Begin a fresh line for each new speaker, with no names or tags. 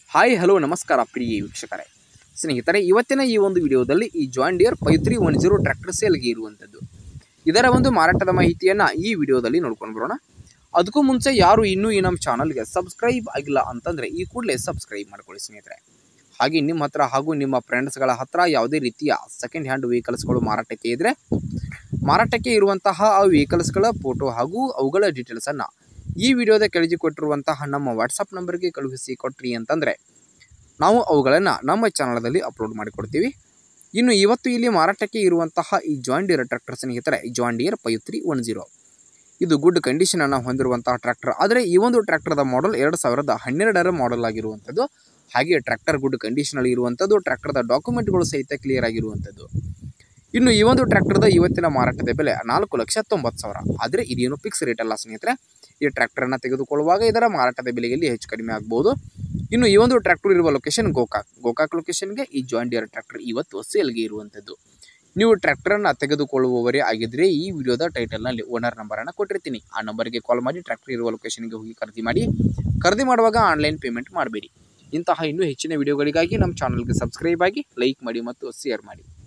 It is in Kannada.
ಹಾಯ್ ಹಲೋ ನಮಸ್ಕಾರ ಪ್ರಿಯ ವೀಕ್ಷಕರೇ ಸ್ನೇಹಿತರೆ ಇವತ್ತಿನ ಈ ಒಂದು ವಿಡಿಯೋದಲ್ಲಿ ಈ John Deere five three one zero tractor ಸೇಲ್ಗೆ ಇರುವಂಥದ್ದು ಇದರ ಒಂದು ಮಾರಾಟದ ಮಾಹಿತಿಯನ್ನು ಈ ವಿಡಿಯೋದಲ್ಲಿ ನೋಡ್ಕೊಂಡು ಬರೋಣ ಅದಕ್ಕೂ ಮುಂಚೆ ಯಾರು ಇನ್ನೂ ಈ ನಮ್ಮ ಚಾನಲ್ಗೆ ಸಬ್ಸ್ಕ್ರೈಬ್ ಆಗಿಲ್ಲ ಅಂತಂದರೆ ಈ ಕೂಡಲೇ ಸಬ್ಸ್ಕ್ರೈಬ್ ಮಾಡ್ಕೊಳ್ಳಿ ಸ್ನೇಹಿತರೆ ಹಾಗೆ ನಿಮ್ಮ ಹತ್ರ ಹಾಗೂ ನಿಮ್ಮ ಫ್ರೆಂಡ್ಸ್ಗಳ ಹತ್ರ ಯಾವುದೇ ರೀತಿಯ ಸೆಕೆಂಡ್ ಹ್ಯಾಂಡ್ ವೆಹಿಕಲ್ಸ್ಗಳು ಮಾರಾಟಕ್ಕೆ ಇದ್ದರೆ ಮಾರಾಟಕ್ಕೆ ಇರುವಂತಹ ಆ ವೆಹಿಕಲ್ಸ್ಗಳ ಫೋಟೋ ಹಾಗೂ ಅವುಗಳ ಡೀಟೇಲ್ಸನ್ನು ಈ ವಿಡಿಯೋದ ಕೆಳಗೆ ಕೊಟ್ಟಿರುವಂತಹ ನಮ್ಮ ವಾಟ್ಸಪ್ ನಂಬರ್ಗೆ ಕಳುಹಿಸಿ ಕೊಟ್ರಿ ಅಂತಂದರೆ ನಾವು ಅವುಗಳನ್ನು ನಮ್ಮ ಚಾನಲದಲ್ಲಿ ಅಪ್ಲೋಡ್ ಮಾಡಿಕೊಡ್ತೀವಿ ಇನ್ನು ಇವತ್ತು ಇಲ್ಲಿ ಮಾರಾಟಕ್ಕೆ ಇರುವಂತಹ ಈ ಜಾನ್ ಡಿಯರ್ ಟ್ರ್ಯಾಕ್ಟರ್ ಸ್ನೇಹಿತರೆ John Deere five three one zero ಇದು ಗುಡ್ ಕಂಡೀಷನನ್ನು ಹೊಂದಿರುವಂತಹ ಟ್ರ್ಯಾಕ್ಟರ್ ಆದರೆ ಈ ಒಂದು ಟ್ರ್ಯಾಕ್ಟರ್ದ ಮಾಡಲ್ ಎರಡು ಸಾವಿರದ ಹನ್ನೆರಡರ ಮಾಡಲ್ ಆಗಿರುವಂಥದ್ದು ಹಾಗೆ ಟ್ರ್ಯಾಕ್ಟರ್ ಗುಡ್ ಕಂಡೀಷನಲ್ಲಿ ಇರುವಂಥದ್ದು ಟ್ರ್ಯಾಕ್ಟರ್ದ ಡಾಕ್ಯುಮೆಂಟ್ಗಳು ಸಹಿತ ಕ್ಲಿಯರ್ ಆಗಿರುವಂಥದ್ದು ಇನ್ನು ಈ ಒಂದು ಟ್ರ್ಯಾಕ್ಟರ್ದ ಇವತ್ತಿನ ಮಾರಾಟದ ಬೆಲೆ ನಾಲ್ಕು ಲಕ್ಷ ತೊಂಬತ್ತು ಸಾವಿರ ಆದರೆ ಇದೇನು ಫಿಕ್ಸ್ ರೇಟ್ ಅಲ್ಲ ಸ್ನೇಹಿತರೆ ಈ ಟ್ರ್ಯಾಕ್ಟರನ್ನು ತೆಗೆದುಕೊಳ್ಳುವಾಗ ಇದರ ಮಾರಾಟದ ಬೆಲೆಯಲ್ಲಿ ಹೆಚ್ಚು ಕಡಿಮೆ ಆಗ್ಬೋದು ಇನ್ನು ಈ ಒಂದು ಟ್ರ್ಯಾಕ್ಟರ್ ಇರುವ ಲೊಕೇಶನ್ ಗೋಕಾಕ್ ಗೋಕಾಕ್ ಲೊಕೇಶನ್ಗೆ ಈ ಜಾನ್ ಡಿಯರ್ ಟ್ರ್ಯಾಕ್ಟರ್ ಇವತ್ತು ಸೇಲ್ಗೆ ಇರುವಂಥದ್ದು ನೀವು ಟ್ರ್ಯಾಕ್ಟರನ್ನು ತೆಗೆದುಕೊಳ್ಳುವವರೇ ಆಗಿದ್ದರೆ ಈ ವಿಡಿಯೋದ ಟೈಟಲ್ನಲ್ಲಿ ಓನರ್ ನಂಬರನ್ನು ಕೊಟ್ಟಿರ್ತೀನಿ ಆ ನಂಬರ್ಗೆ ಕಾಲ್ ಮಾಡಿ ಟ್ರ್ಯಾಕ್ಟರ್ ಇರುವ ಲೊಕೇಶನ್ಗೆ ಹೋಗಿ ಖರೀದಿ ಮಾಡಿ ಖರೀದಿ ಮಾಡುವಾಗ ಆನ್ಲೈನ್ ಪೇಮೆಂಟ್ ಮಾಡಬೇಡಿ ಇಂತಹ ಇನ್ನೂ ಹೆಚ್ಚಿನ ವಿಡಿಯೋಗಳಿಗಾಗಿ ನಮ್ಮ ಚಾನಲ್ಗೆ ಸಬ್ಸ್ಕ್ರೈಬ್ ಆಗಿ ಲೈಕ್ ಮಾಡಿ ಮತ್ತು ಶೇರ್ ಮಾಡಿ